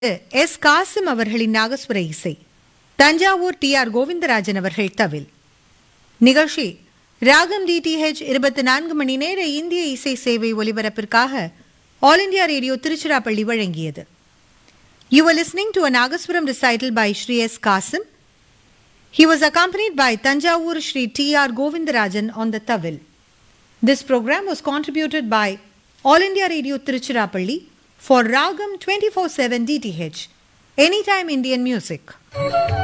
S Kasim அவர்களின் நாகஸ்வர இசை Thanjavur D R Govindarajan அவர்கள் தவில் நிகழ்ச்சி ராகம் டிடிஹெச் இருபத்தி நான்கு மணி நேர இந்திய இசை சேவை ஒலிபரப்பிற்காக ஆல் இந்தியா ரேடியோ திருச்சிராப்பள்ளி வழங்கியது you are listening to a nagaswaram recital by Shri S Kasim He was accompanied by Tanjavur Shri T.R. Govindarajan on the Tavil. This program was contributed by All India Radio Tiruchirappalli for Ragam 24-7 DTH, Anytime Indian Music.